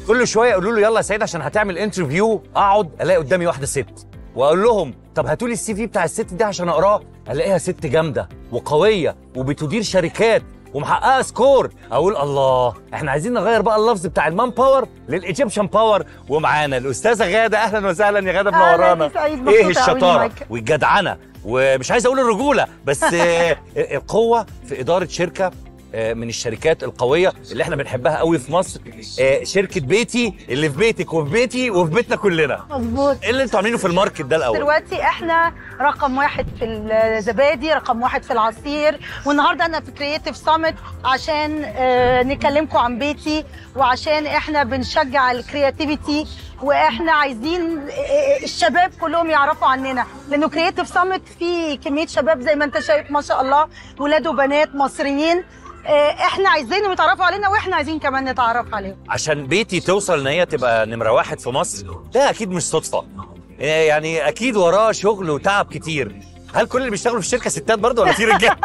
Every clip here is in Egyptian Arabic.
كل شويه يقولوا له يلا يا سعيد عشان هتعمل انترفيو اقعد الاقي قدامي واحده ست واقول لهم طب هاتوا لي السي في بتاع الست دي عشان اقراه الاقيها ست جامده وقويه وبتدير شركات ومحققه سكور اقول الله احنا عايزين نغير بقى اللفظ بتاع المان باور للايجيبشن باور ومعانا الاستاذه غاده اهلا وسهلا يا غاده أهلاً منورانا يا سعيد، ايه مبسوطة أوي الشطاره معاك. والجدعنه ومش عايز اقول الرجوله بس آه، القوه في اداره شركه آه، من الشركات القويه اللي احنا بنحبها قوي في مصر آه، شركه بيتي اللي في بيتك وفي بيتي وفي بيتنا كلنا مظبوط ايه اللي انتوا عاملينه في الماركت ده الاول دلوقتي احنا رقم واحد في الزبادي رقم واحد في العصير والنهارده انا في كرييتيف سامت عشان آه، نكلمكم عن بيتي وعشان احنا بنشجع الكرياتيفيتي واحنا عايزين آه، الشباب كلهم يعرفوا عننا لانه كرييتيف سامت فيه كميه شباب زي ما انت شايف ما شاء الله ولاد وبنات مصريين آه، احنا عايزينهم يتعرفوا علينا واحنا عايزين كمان نتعرف عليهم عشان بيتي توصل ان هي تبقى نمره واحد في مصر ده اكيد مش صدفه آه، يعني اكيد وراه شغل وتعب كتير هل كل اللي بيشتغلوا في الشركه ستات برضه ولا في رجاله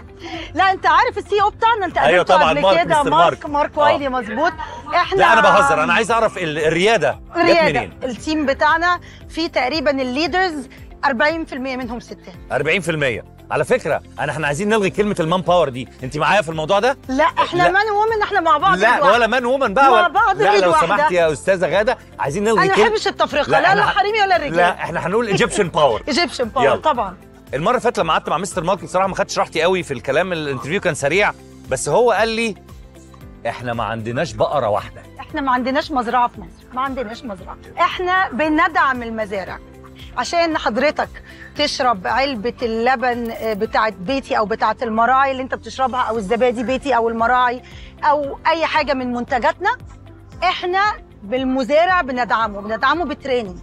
لا انت عارف السي او بتاعنا انت أيوة قابلته طبعاً، قبل مارك، كده مستر مارك مارك. مارك آه. وايلي مظبوط احنا لا انا بهزر انا عايز اعرف ال- الرياده جت رياده منين التيم بتاعنا في تقريبا الليدرز 40% منهم ستات 40% على فكره انا احنا عايزين نلغي كلمه المان باور دي انت معايا في الموضوع ده لا احنا لا. مان وومن احنا مع بعض لا إيد واحدة. ولا مان وومن بقى مع ولا بعض لا إيد لو واحدة. سمحت يا استاذه غاده عايزين نلغي انا ما كلمه بحبش التفرقه لا لا إحنا- حريمي ولا لا الرجال احنا هنقول ايجيبشن باور ايجيبشن يلا. باور طبعا المره اللي فاتت لما قعدت مع مستر مارك بصراحه ما خدتش راحتي قوي في الكلام الانترفيو كان سريع بس هو قال لي احنا ما عندناش بقره واحده احنا ما عندناش مزرعه في مصر ما عندناش مزرعه احنا بندعم المزارع عشان حضرتك تشرب علبة اللبن آه، بتاعت بيتي أو بتاعت المراعي اللي أنت بتشربها أو الزبادي بيتي أو المراعي أو أي حاجة من منتجاتنا إحنا بالمزارع بندعمه بندعمه بتريننج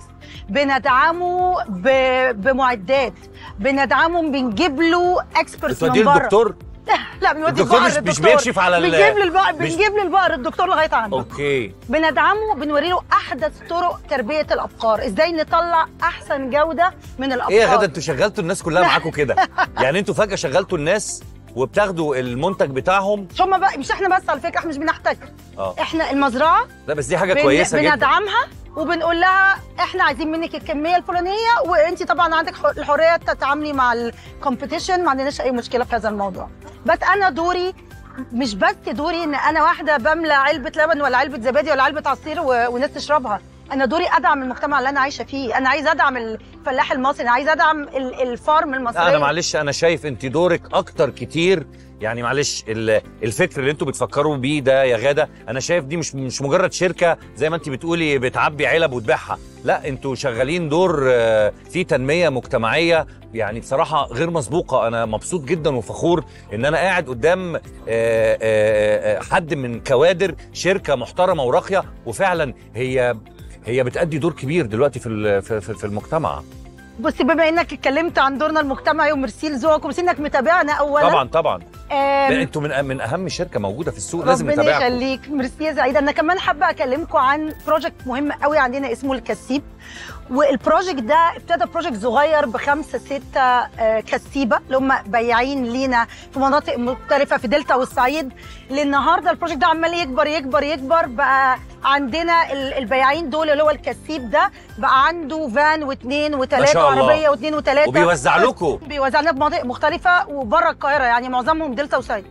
بندعمه ب... بمعدات بندعمه بنجيب له اكسبرتس بتوديه من بره للدكتور لا بنودي الدكتور البقر مش- مش للدكتور. بيكشف على ال- بنجيب للبقر مش- بنجيب للبقر الدكتور لغايه عنده اوكي بندعمه وبنوري له احدث طرق تربيه الابقار ازاي نطلع احسن جوده من الابقار ايه يا غدا انتوا شغلتوا الناس كلها معاكم كده يعني انتوا فجاه شغلتوا الناس وبتاخدوا المنتج بتاعهم مش هم بقى مش احنا بس على فكره احنا مش بنحتكر اه احنا المزرعه لا بس دي حاجه بن- كويسه جدا بندعمها وبنقول لها احنا عايزين منك الكميه الفلانيه وانت طبعا عندك ح- الحريه تتعاملي مع الكومبيتيشن ما عندناش اي مشكله في هذا الموضوع بس انا دوري مش بس دوري ان انا واحده بملى علبه لبن ولا علبه زبادي ولا علبه عصير و... وناس تشربها انا دوري ادعم المجتمع اللي انا عايشه فيه انا عايز ادعم الفلاح المصري انا عايز ادعم ال- الفارم المصري لا انا معلش انا شايف انت دورك اكتر كتير يعني معلش ال- الفكر اللي انتوا بتفكروا بيه ده يا غاده انا شايف دي مش مش مجرد شركه زي ما انت بتقولي بتعبي علب وتبيعها لا انتوا شغالين دور آه، في تنميه مجتمعيه يعني بصراحه غير مسبوقه انا مبسوط جدا وفخور ان انا قاعد قدام آه، آه، آه، حد من كوادر شركه محترمه وراقيه وفعلا هي هي بتأدي دور كبير دلوقتي في ال- في في- في المجتمع بص بما انك اتكلمت عن دورنا المجتمعي وميرسي لذوقك وميرسي انك متابعنا اولا طبعا طبعا آم، لا انتوا من من اهم شركه موجوده في السوق لازم ربنا نتابعكم يخليك ميرسي يا سعيده انا كمان حابه اكلمكم عن بروجكت مهم قوي عندنا اسمه الكسيب والبروجكت ده ابتدى بروجكت صغير بخمسه سته آه، كسيبه اللي هم بياعين لينا في مناطق مختلفه في دلتا والصعيد للنهارده البروجكت ده عمال يكبر يكبر يكبر بقى عندنا ال- البياعين دول اللي هو الكسيب ده بقى عنده فان واثنين وثلاثه شاء الله. وعربيه واثنين وثلاثه وبيوزع لكم بيوزعنا في مناطق مختلفه وبره القاهره يعني معظمهم دلتا وصعيد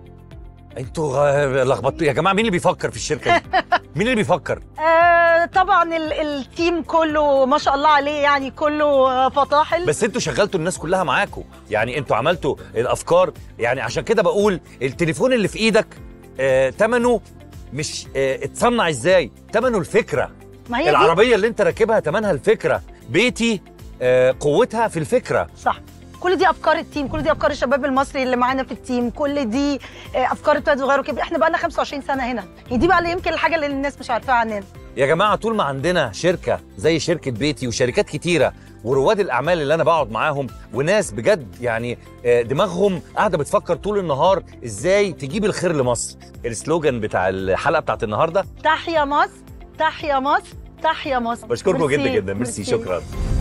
انتوا غ- لخبطتوا يا جماعه مين اللي بيفكر في الشركه دي مين اللي بيفكر آه طبعا ال- التيم كله ما شاء الله عليه يعني كله آه، فطاحل بس انتوا شغلتوا الناس كلها معاكم يعني انتوا عملتوا الافكار يعني عشان كده بقول التليفون اللي في ايدك آه تمنه مش آه اتصنع ازاي تمنه الفكره ما هي دي العربيه اللي انت راكبها تمنها الفكره بيتي آه قوتها في الفكره صح كل دي افكار التيم كل دي افكار الشباب المصري اللي معانا في التيم كل دي آه، افكار ابتدت صغيره وكبيره احنا بقى لنا 25 سنه هنا يعني دي بقى اللي يمكن الحاجه اللي الناس مش عارفاها عننا يا جماعه طول ما عندنا شركه زي شركه بيتي وشركات كتيره ورواد الاعمال اللي انا بقعد معاهم وناس بجد يعني آه، دماغهم قاعده بتفكر طول النهار ازاي تجيب الخير لمصر السلوجان بتاع الحلقه بتاعت النهارده تحيا مصر تحيا مصر تحيا مصر بشكركم ميرسي، جدا جدا ميرسي شكرا